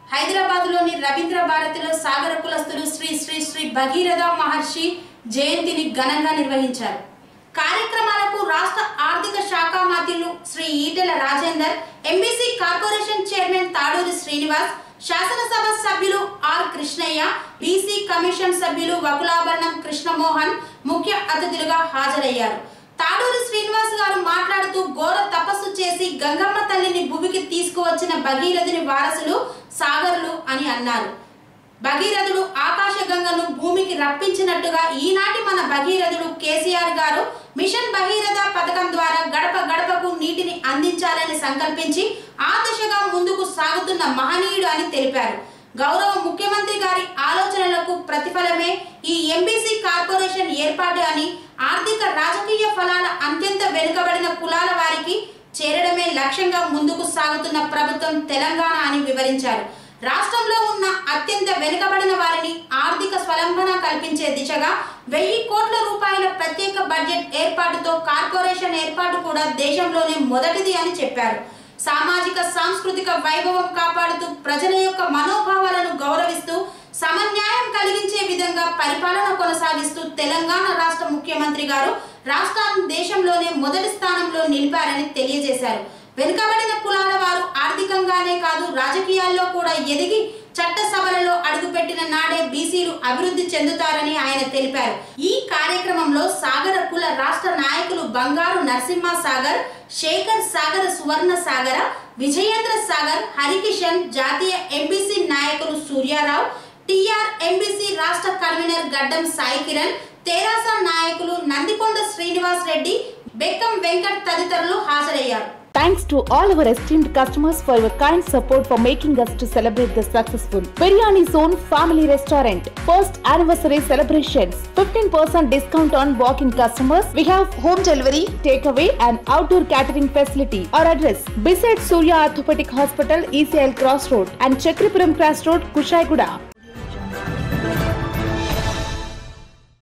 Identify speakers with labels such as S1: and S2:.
S1: హైదరాబాద్లోని రవీంద్ర భారతిలో సాగర కులస్తులు శ్రీ శ్రీ శ్రీ భగీరథ మహర్షి జయంతిని ఘనంగా నిర్వహించారు కార్యక్రమాలకు రాష్ట్ర ఆర్థిక శాఖ మంత్రులు Shri Etela Rajender MBC corporation chairman Taduri Srinivas శాసనసభ సభ్యులు ఆర్ కృష్ణయ్య బీసీ కమిషన్ సభ్యులు వకులాభరణం కృష్ణమోహన్ ముఖ్య అతిథులుగా హాజరయ్యారు తాడూరి శ్రీనివాస్ గారు మాట్లాడుతూ ఘోర తపస్సు చేసి గంగమ్మ తల్లిని భూమికి తీసుకువచ్చిన భగీరథుని వారసులు సాగరులు అని అన్నారు భగీరథుడు ఆకాశ గంగను భూమికి రప్పించినట్టుగా ఈనాటి మన భగీరథుడు కేసీఆర్ గారు మిషన్ భగీరథ పథకం ద్వారా గడప గడపకు నీటిని అందించాలని సంకల్పించి ఆ దిశగా ముందుకు సాగుతున్న మహనీయుడు అని తెలిపారు గౌరవ ముఖ్యమంత్రి గారి ఆలోచనలకు ప్రతిఫలమే ఈ ఎంబీసీ కార్పొరేషన్ ఏర్పాటు అని ఆర్థిక రాజకీయ ఫలాల అత్యంత వెనుకబడిన కులాల వారికి చేరడమే లక్ష్యంగా ముందుకు సాగుతున్న ప్రభుత్వం తెలంగాణ అని వివరించారు రాష్ట్రంలో ఉన్న అత్యంత వెనుకబడిన వారిని ఆర్థిక స్వలంబన కల్పించే దిశగా వెయ్యి కోట్ల రూపాయల ప్రత్యేక బడ్జెట్ ఏర్పాటుతో కార్పొరేషన్ ఏర్పాటు కూడా దేశంలోనే మొదటిది అని చెప్పారు సామాజిక సాంస్కృతిక వైభవం కాపాడుతూ ప్రజల యొక్క మనోభావాలను గౌరవిస్తూ సమన్యాయం కలిగించే విధంగా పరిపాలన కొనసాగిస్తూ తెలంగాణ రాష్ట్ర ముఖ్యమంత్రి గారు రాష్ట్రాన్ని దేశంలోనే మొదటి స్థానంలో నిలిపారని తెలియజేశారు వెనుకబడిన కులాల వారు ఆర్థికంగానే కాదు రాజకీయాల్లో కూడా ఎదిగి చట్టసభలలో అడుగుపెట్టిన నాడే బీసీలు అభివృద్ధి చెందుతారని ఆయన తెలిపారు ఈ కార్యక్రమంలో సాగర కుల రాష్ట్ర నాయకులు బంగారు నరసింహ సాగర్ శేఖర్ సాగర్ సువర్ణ సాగర విజయేంద్ర సాగర్ హరికిషన్ జాతీయ ఎంబీసీ నాయకులు సూర్యారావు టిఆర్ ఎంబీసీ రాష్ట్ర కన్వీనర్ గడ్డం సాయి కిరణ్ తెరాస నాయకులు నందికొండ శ్రీనివాస్ రెడ్డి బెక్కం వెంకట్ తదితరులు హాజరయ్యారు
S2: Thanks to all our esteemed customers for your kind support for making us to celebrate the successful Biryani Zone Family Restaurant first anniversary celebrations. 15% discount on walk-in customers. We have home delivery, takeaway, and outdoor catering facility. Our address: beside Surya Orthopedic Hospital, ECL Cross Road, and Chakripuram Cross Road, Kushaiguda.